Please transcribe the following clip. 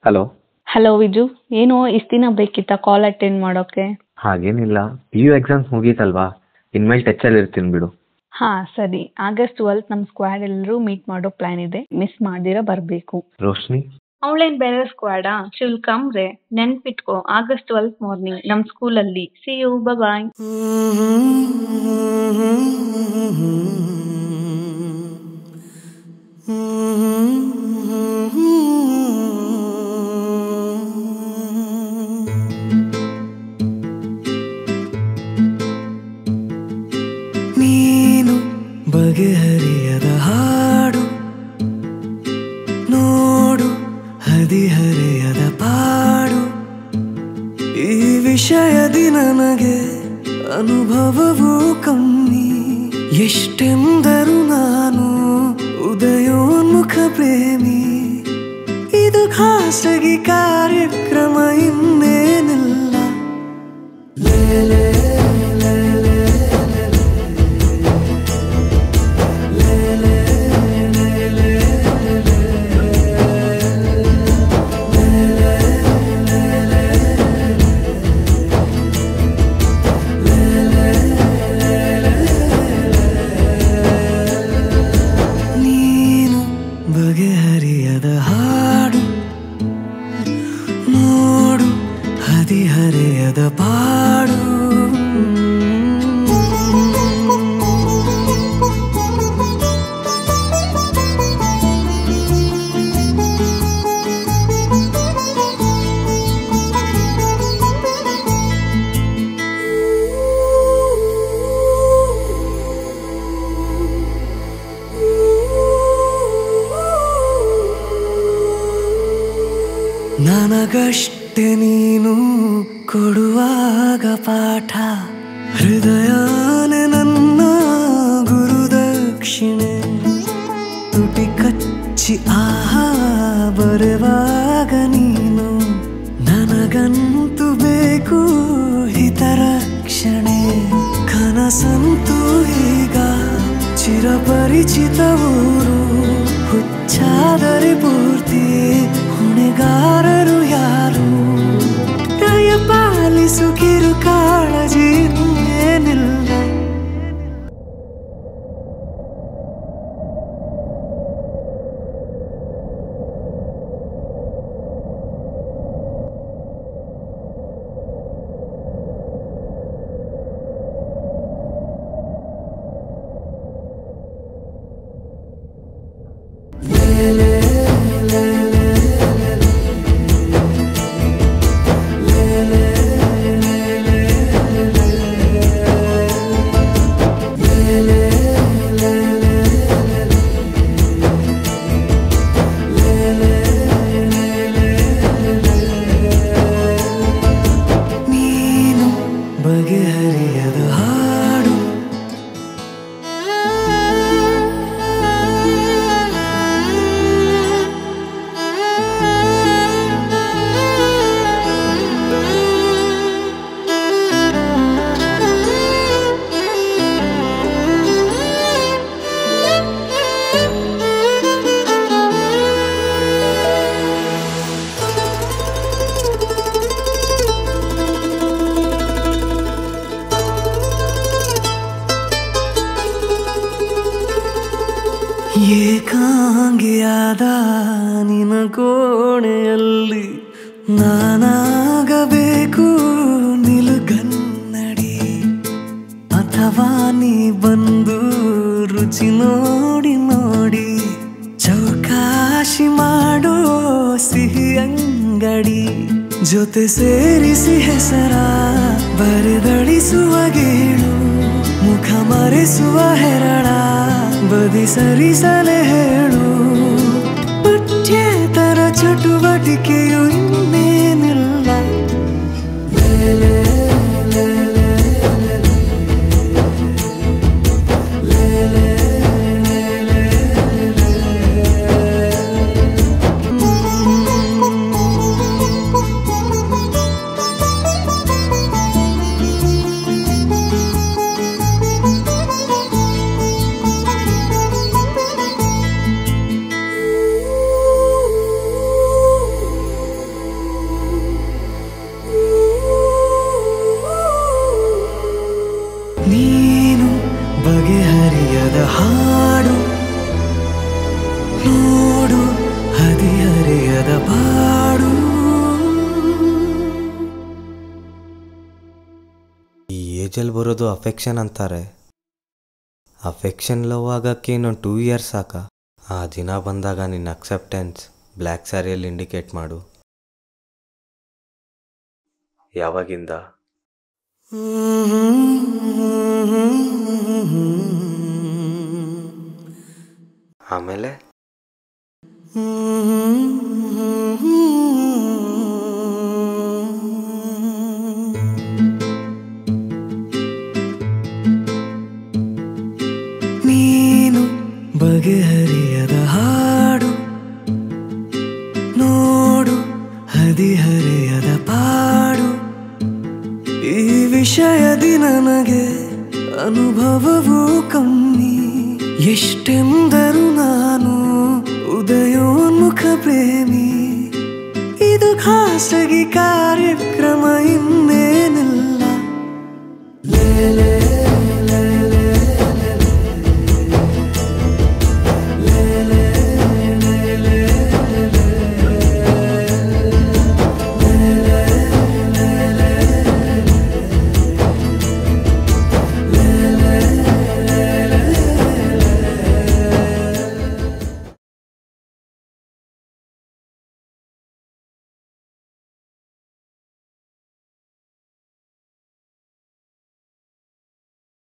hello hello Viju ಏನು ಇಷ್ಟು ದಿನ ಬೇಕಿತ್ತಾ ಕಾಲ್ ಅಟೆಂಡ್ ಮಾಡೋಕ್ಕೆ ಹಾಗೇನಿಲ್ಲ ಪಿ ಯು ಎಕ್ಸಾಮ್ಸ್ ಮುಗೀತಲ್ವಾ ಇನ್ಮೇಲೆ ಟಚ್ಚಲ್ಲಿ ಇರ್ತೀನಿ ಬಿಡು ಹಾಂ ಸರಿ ಆಗಸ್ಟ್ ಟ್ವೆಲ್ತ್ ನಮ್ಮ ಸ್ಕ್ವಾಡ್ ಎಲ್ಲರೂ ಮೀಟ್ ಮಾಡೋ ಪ್ಲಾನ್ ಇದೆ ಮಿಸ್ ಮಾಡ್ದಿರ ಬರಬೇಕು ರೋಶ್ನಿ ಅವಳೇನ್ ಬೇರೆ ಸ್ಕ್ವಾಡಾ ಶಿಲ್ ಕಮ್ರೆ ನೆನ್ಪಿಟ್ಕೋ ಆಗಸ್ಟ್ ಟ್ವೆಲ್ತ್ ಮಾರ್ನಿಂಗ್ ನಮ್ಮ ಸ್ಕೂಲಲ್ಲಿ ಸಿ ಯು ಬಾಯ್ ನೀನು ಬಗೆಹರಿಯದ ಹಾಡು ನೋಡು ಹದಿಹರೆಯದ ಪಾಡು ಈ ವಿಷಯದಿ ನನಗೆ ಅನುಭವವೂ ಕಮ್ಮಿ ಎಷ್ಟೆಂದರು ನಾನು ಉದಯೋನ್ಮುಖ ಪ್ರೇಮಿ ಇದು ಖಾಸಗಿ ಕಾರ್ಯಕ್ರಮ ಇನ್ನೇನಿಲ್ಲ ಲೇಲೆ ನೀನು ಬಗೆಹರಿಯದ ಹಾಡು ನೋಡು ಹದಿಹರೆಯದ ಪಾಡು ನನಗಷ್ಟೆ ನೀನು ಕೊಡುವಾಗ ಪಾಠ ಹೃದಯನೇ ನನ್ನ ಗುರುದಕ್ಷಿಣೆ ತುಟಿ ಕಚ್ಚಿ ಆಹಾ ಬರುವಾಗ ನೀನು ನನಗಂತೂ ಬೇಕು ಹಿತರಕ್ಷಣೆ ಕನಸಂತೂ ಈಗ ಚಿರಪರಿಚಿತ ಊರು ಹುಚ್ಚಾದರೆ ಪೂರ್ತಿ ಹೊಣೆಗಾರರು ಯಾರು ದಯ ಪಾಲಿಸು ಕಿರು ಕಾಳಜಿ ಏನಿಲ್ಲ ನೀನು ಬಗೆಹರಿಯದ ಹಾಡು ಏಕಾಂಗಿಯಾದ ನಿನ ಕೋಣೆಯಲ್ಲಿ ನಾನಾಗಬೇಕು ನಿಲುಗನ್ನಡಿ ಅಥವಾ ನೀ ಬಂದು ರುಚಿ ನೋಡಿ ನೋಡಿ ಚೌಕಾಶಿ ಮಾಡೋ ಸಿಹಿ ಅಂಗಡಿ ಜೊತೆ ಸೇರಿಸಿ ಹೆಸರ ಬರೆದಳಿಸುವ ಗೇಳು ಮುಖ ಮರೆಸುವ ಹೆರಳ ಬದಿ ಸರಿಸಲೆ ಹೇಳು ಪಠ್ಯೇತರ ಚಟುವಟಿಕೆಯು ಇನ್ನೇನಿಲ್ಲ ಲೇಲೆ, ಲೇಲೆ, ಬಗೆಹರಿಯದ ಹಾಡು ನೋಡು ಹದಿಹರೆಯದ ಬಾಡು ಈ ಏಜಲ್ಲಿ ಬರೋದು ಅಫೆಕ್ಷನ್ ಅಂತಾರೆ ಅಫೆಕ್ಷನ್ ಲವ್ ಆಗಕ್ಕೆ ಇನ್ನೊಂದು ಟೂ ಇಯರ್ಸ್ ಸಾಕ ಆ ದಿನ ಬಂದಾಗ ನಿನ್ನ ಅಕ್ಸೆಪ್ಟೆನ್ಸ್ ಬ್ಲ್ಯಾಕ್ ಸ್ಯಾರಿಯಲ್ಲಿ ಇಂಡಿಕೇಟ್ ಮಾಡು ಯಾವಾಗಿಂದ ಆಮೇಲೆ ನೀನು ಬಗೆಹರಿಯದ ಹಾಡು ನೋಡು ಹದಿಹರೆಯದ ಪಾಡು ಈ ವಿಷಯದಿ ನನಗೆ ಅನುಭವವೂ ಕಮ್ಮಿ ಎಷ್ಟೆಂದರು ನಾನು ಉದಯೋನ್ಮುಖ ಪ್ರೇಮಿ ಇದು ಖಾಸಗಿ ಕಾರ್ಯಕ್ರಮ ಇನ್ನೇನಿಲ್ಲ ಲೇ, ಲೇ,